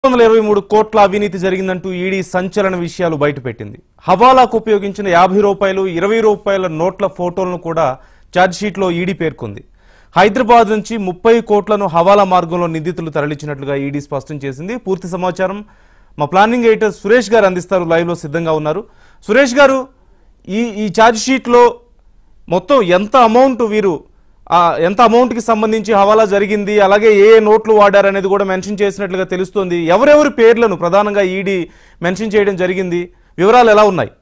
వందల ఇరవై మూడు కోట్ల అవినీతి జరిగిందంటూ ఈడీ సంచలన విషయాలు బయటపెట్టింది హవాలాకు ఉపయోగించిన యాభై రూపాయలు ఇరవై రూపాయల నోట్ల ఫోటోలను కూడా ఛార్జ్షీట్లో ఈడీ పేర్కొంది హైదరాబాద్ నుంచి ముప్పై కోట్లను హవాలా మార్గంలో నిందితులు తరలించినట్లుగా ఈడీ స్పష్టం చేసింది పూర్తి సమాచారం మా ప్లానింగ్ ఎడిటర్ సురేష్ గారు అందిస్తారు లైవ్ లో సిద్ధంగా ఉన్నారు సురేష్ గారు ఈ ఈ ఛార్జ్షీట్లో మొత్తం ఎంత అమౌంట్ వీరు ఆ, ఎంత అమౌంట్ కి సంబంధించి హవాలా జరిగింది అలాగే ఏ ఏ నోట్లు వాడారు అనేది కూడా మెన్షన్ చేసినట్లుగా తెలుస్తోంది ఎవరెవరి పేర్లను ప్రధానంగా ఈడీ మెన్షన్ చేయడం జరిగింది వివరాలు ఎలా ఉన్నాయి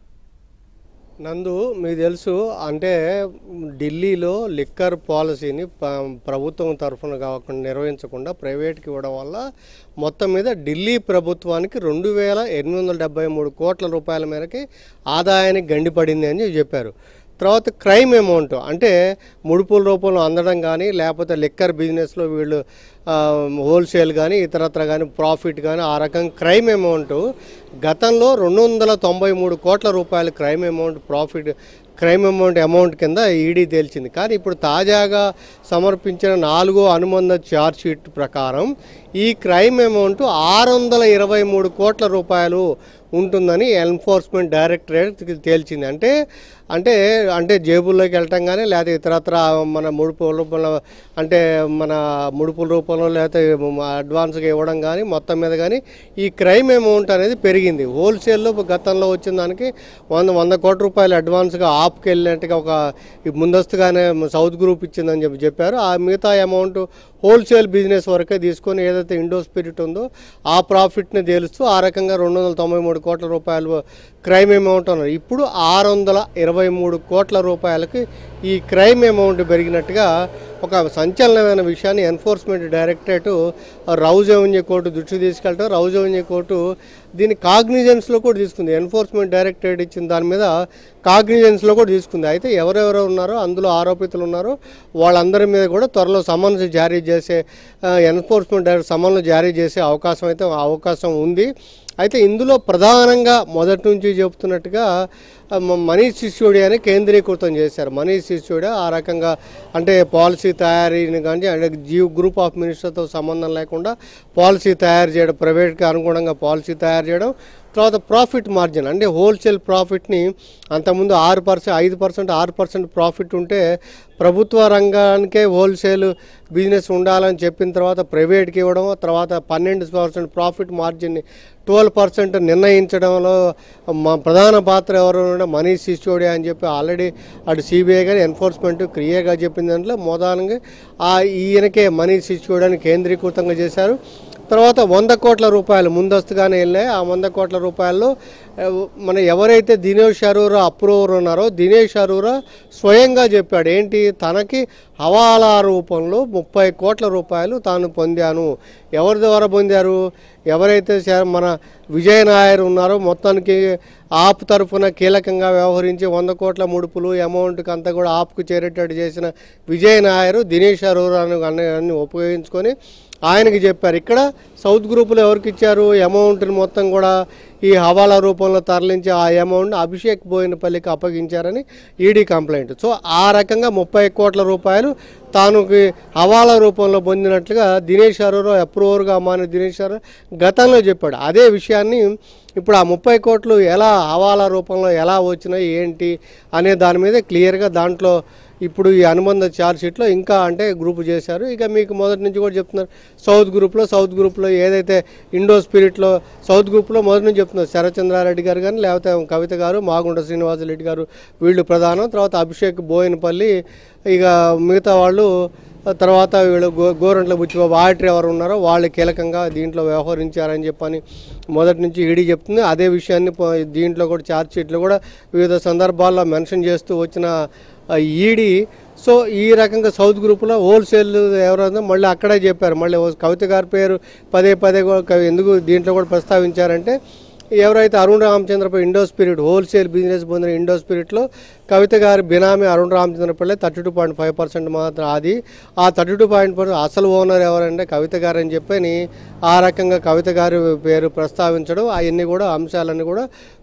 నందు మీకు తెలుసు అంటే ఢిల్లీలో లిక్కర్ పాలసీని ప- ప్రభుత్వం తరఫున కాకుండా నిర్వహించకుండా ప్రైవేట్కి ఇవ్వడం వల్ల మొత్తం మీద ఢిల్లీ ప్రభుత్వానికి రెండు వేల ఎనిమిది వందల డెబ్బై మూడు కోట్ల రూపాయల మేరకి ఆదాయానికి గండిపడింది అని చెప్పారు తర్వాత క్రైమ్ అమౌంట్ అంటే ముడుపుల రూపంలో అందడం కానీ లేకపోతే లిక్కర్ బిజినెస్లో వీళ్ళు ఆ, హోల్సేల్ కానీ ఇతరత్ర కానీ ప్రాఫిట్ కానీ ఆ రకంగా క్రైమ్ అమౌంట్ గతంలో రెండు వందల తొంభై మూడు కోట్ల రూపాయల crime amount profit crime amount amount కింద ఈడీ తేల్చింది కానీ ఇప్పుడు తాజాగా సమర్పించిన నాలుగో అనుబంధ ఛార్జ్ షీట్ ప్రకారం ఈ క్రైమ్ అమౌంట్ ఆరు వందల ఇరవై మూడు కోట్ల రూపాయలు ఉంటుందని ఎన్ఫోర్స్మెంట్ డైరెక్టరేట్ తేల్చింది అంటే అంటే అంటే జేబుల్లోకి వెళ్ళటం కానీ లేదా ఇతరత్ర మన ముడుపు రూపంలో అంటే మన ముడుపుల రూపంలో లేకపోతే అడ్వాన్స్గా ఇవ్వడం కానీ మొత్తం మీద కానీ ఈ క్రైమ్ అమౌంట్ అనేది పెరిగింది హోల్సేల్లో గతంలో వచ్చిన దానికి వంద వంద కోట్ల రూపాయలు అడ్వాన్స్గా ఆప్కి వెళ్ళినట్టుగా ఒక ఈ ముందస్తుగానే సౌత్ గ్రూప్ ఇచ్చిందని చెప్పి చెప్పారు ఆ మిగతా అమౌంట్ హోల్సేల్ బిజినెస్ వరకే తీసుకొని ఏదైతే ఇండో స్పిరిట్ ఉందో ఆ ప్రాఫిట్ని తేలుస్తూ ఆ రకంగా రెండు వందల తొంభై మూడు కోట్ల రూపాయలు క్రైమ్ అమౌంట్ అన్నారు ఇప్పుడు ఆరు వందల ఇరవై మూడు కోట్ల రూపాయలకి ఈ క్రైమ్ అమౌంట్ పెరిగినట్టుగా ఒక సంచలనమైన విషయాన్ని enforcement directorate Rouse revenue court దృష్టి తీసుకెళ్ళటం రౌజ్ రెవెన్యూ కోర్టు దీన్ని కాగ్నిజెన్స్లో కూడా తీసుకుంది ఎన్ఫోర్స్మెంట్ డైరెక్టరేట్ ఇచ్చిన దాని మీద కాగ్నిజెన్స్లో కూడా తీసుకుంది అయితే ఎవరెవరు ఉన్నారో అందులో ఆరోపితులు ఉన్నారో వాళ్ళందరి మీద కూడా త్వరలో సమన్స్ జారీ చేసే ఆ, ఎన్ఫోర్స్మెంట్ డైరెక్టర్ సమన్లు జారీ చేసే అవకాశం అయితే అవకాశం ఉంది అయితే ఇందులో ప్రధానంగా మొదటి నుంచి చెబుతున్నట్టుగా ఆ, మ- మనీష్ సిసోడియాని కేంద్రీకృతం చేశారు మనీష్ సిసోడియా ఆ రకంగా అంటే పాలసీ తయారీని కానీ అంటే జీవ్ గ్రూప్ ఆఫ్ మినిస్టర్తో సంబంధం లేకుండా పాలసీ తయారు చేయడం ప్రైవేట్కి అనుగుణంగా పాలసీ తయారు చేయడం తర్వాత ప్రాఫిట్ మార్జిన్ అంటే హోల్సేల్ ప్రాఫిట్ని అంతకుముందు ఆరు పర్సెంట్ ఐదు పర్సెంట్ ఆరు పర్సెంట్ ప్రాఫిట్ ఉంటే ప్రభుత్వ రంగానికే హోల్సేల్ బిజినెస్ ఉండాలని చెప్పిన తర్వాత ప్రైవేట్కి ఇవ్వడం తర్వాత పన్నెండు పర్సెంట్ ప్రాఫిట్ మార్జిన్ని ట్వెల్వ్ పర్సెంట్ నిర్ణయించడంలో మా ప్రధాన పాత్ర ఎవరు అంటే మనీష్ సిసోడియా అని చెప్పి ఆల్రెడీ అటు సిబిఐ కానీ ఎన్ఫోర్స్మెంట్ క్లియర్గా చెప్పింది దాంట్లో మొదలంగా ఆ ఈయనకే మనీష్ సిసోడియాని కేంద్రీకృతంగా చేశారు తర్వాత వంద కోట్ల రూపాయలు ముందస్తుగానే వెళ్ళాయి ఆ వంద కోట్ల రూపాయల్లో ఆ, మన ఎవరైతే దినేష్ అరోరా అప్రూవర్ ఉన్నారో దినేష్ అరోరా స్వయంగా చెప్పాడు ఏంటి తనకి హవాలా రూపంలో ముప్పై కోట్ల రూపాయలు తాను పొందాను ఎవరి ద్వారా పొందారు ఎవరైతే శ- మన విజయ్ నాయర్ ఉన్నారో మొత్తానికి ఆప్ తరఫున కీలకంగా వ్యవహరించి వంద కోట్ల ముడుపులు అమౌంట్కి అంతా కూడా ఆప్కు చేరేటట్టు చేసిన విజయ్ నాయర్ దినేష్ అరోరాను అన్ని ఉపయోగించుకొని ఆయనకి చెప్పారు ఇక్కడ సౌత్ గ్రూపులో ఎవరికి ఇచ్చారు అమౌంట్ని మొత్తం కూడా ఈ హవాలా రూపంలో తరలించి ఆ అమౌంట్ అభిషేక్ బోయినపల్లికి అప్పగించారని ఈడీ కంప్లైంట్ సో ఆ రకంగా ముప్పై కోట్ల రూపాయలు తానుకి హవాలా రూపంలో పొందినట్లుగా దినేష్ అరోరా అప్రూవర్గా మారిన దినేష్ అరోరా గతంలో చెప్పాడు అదే విషయాన్ని ఇప్పుడు ఆ ముప్పై కోట్లు ఎలా హవాలా రూపంలో ఎలా వచ్చినాయి ఏంటి అనే దాని మీద క్లియర్గా దాంట్లో ఇప్పుడు ఈ అనుబంధ ఛార్జ్ షీట్లో ఇంకా అంటే గ్రూప్ చేశారు ఇక మీకు మొదటి నుంచి కూడా చెప్తున్నారు సౌత్ గ్రూప్లో సౌత్ గ్రూప్లో ఏదైతే ఇండో స్పిరిట్లో సౌత్ గ్రూప్లో మొదటి నుంచి చెప్తున్నారు శరచంద్రారెడ్డి గారు కానీ లేకపోతే కవిత గారు మాగుంట శ్రీనివాసరెడ్డి గారు వీళ్ళు ప్రధానం తర్వాత అభిషేక్ బోయినపల్లి ఇక మిగతా వాళ్ళు తర్వాత వీళ్ళు గో గోరంట్ల బుచ్చిబాబు ఆడిటర్ ఎవరు ఉన్నారో వాళ్ళు కీలకంగా దీంట్లో వ్యవహరించారని చెప్పని మొదటి నుంచి ఈడీ చెప్తుంది అదే విషయాన్ని ప- దీంట్లో కూడా ఛార్జ్ షీట్లో కూడా వివిధ సందర్భాల్లో మెన్షన్ చేస్తూ వచ్చిన ఆ, ఈడీ సో ఈ రకంగా సౌత్ గ్రూప్లో హోల్సేల్ ఎవరైనా మళ్ళీ అక్కడే చెప్పారు మళ్ళీ ఓ కవిత గారి పేరు పదే పదే కూడా కవి- ఎందుకు దీంట్లో కూడా ప్రస్తావించారంటే ఎవరైతే అరుణ్ రామచంద్రపై ఇండో స్పిరిట్ హోల్సేల్ బిజినెస్ పొందిన ఇండో స్పిరిట్లో కవిత గారి బినామీ Arun Ramachandra Pillai thirty two point five percent మాత్రం అది ఆ థర్టీ టూ పాయింట్ పర్సెంట్ అసలు ఓనర్ ఎవరంటే కవిత గారు అని చెప్పని ఆ రకంగా కవిత గారి పేరు ప్రస్తావించడం అవన్నీ కూడా అంశాలన్నీ కూడా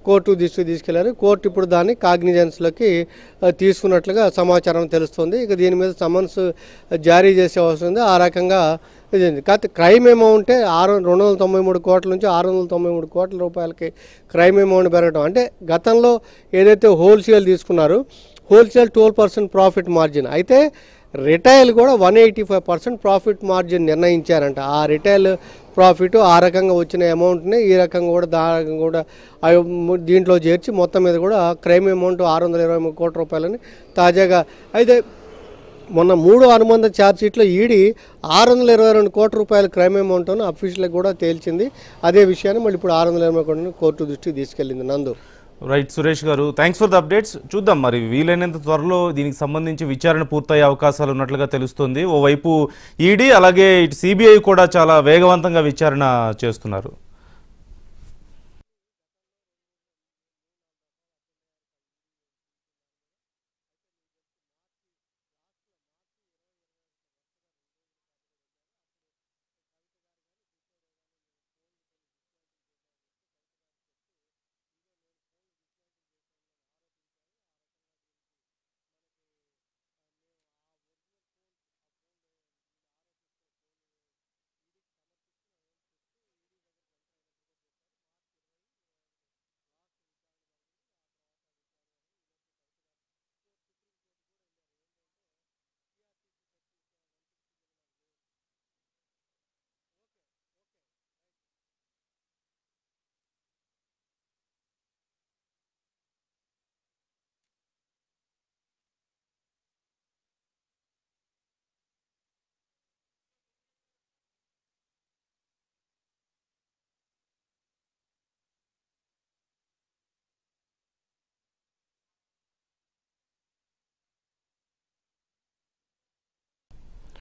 కోర్టు దృష్టికి తీసుకెళ్లారు కోర్టు ఇప్పుడు దాన్ని కాగ్నిజెన్స్లోకి ఆ, తీసుకున్నట్లుగా సమాచారం తెలుస్తుంది ఇక దీని మీద సమన్స్ జారీ చేసే అవసరం ఉంది ఆ రకంగా ఇది ఉంది. కాకపోతే క్రైమ్ అమౌంటే ఆరు రెండు వందల తొంభై మూడు కోట్ల నుంచి ఆరు వందల తొంభై మూడు కోట్ల రూపాయలకి క్రైమ్ అమౌంట్ పెరగడం అంటే గతంలో ఏదైతే హోల్సేల్ తీసుకున్నారో wholesale twelve percent profit margin అయితే రిటైల్ కూడా one eighty five percent profit margin నిర్ణయించారంట ఆ రిటైల్ ప్రాఫిట్ ఆ రకంగా వచ్చిన అమౌంట్ని ఈ రకంగా కూడా దా కూడా ఆ ము- దీంట్లో చేర్చి మొత్తం మీద కూడా క్రైమ్ అమౌంట్ ఆరు వందల ఇరవై మూడు కోట్ల రూపాయలని తాజాగా అయితే మొన్న మూడు అనుబంధ ఛార్జ్షీట్లో ఈడీ ఆరు వందల ఇరవై రెండు కోట్ల రూపాయల క్రైమ్ అమౌంట్ అని అఫీషియల్గా కూడా తేల్చింది అదే విషయాన్ని మళ్ళీ ఇప్పుడు ఆరు వందల ఇరవై కోట్లని కోర్టు దృష్టికి తీసుకెళ్ళింది నందు రైట్ సురేష్ గారు థ్యాంక్స్ ఫర్ ద అప్డేట్స్ చూద్దాం మరి వీలైనంత త్వరలో దీనికి సంబంధించి విచారణ పూర్తయ్యే అవకాశాలు ఉన్నట్లుగా తెలుస్తుంది ఓవైపు ఈడీ అలాగే ఇటు సిబిఐ కూడా చాలా వేగవంతంగా విచారణ చేస్తున్నారు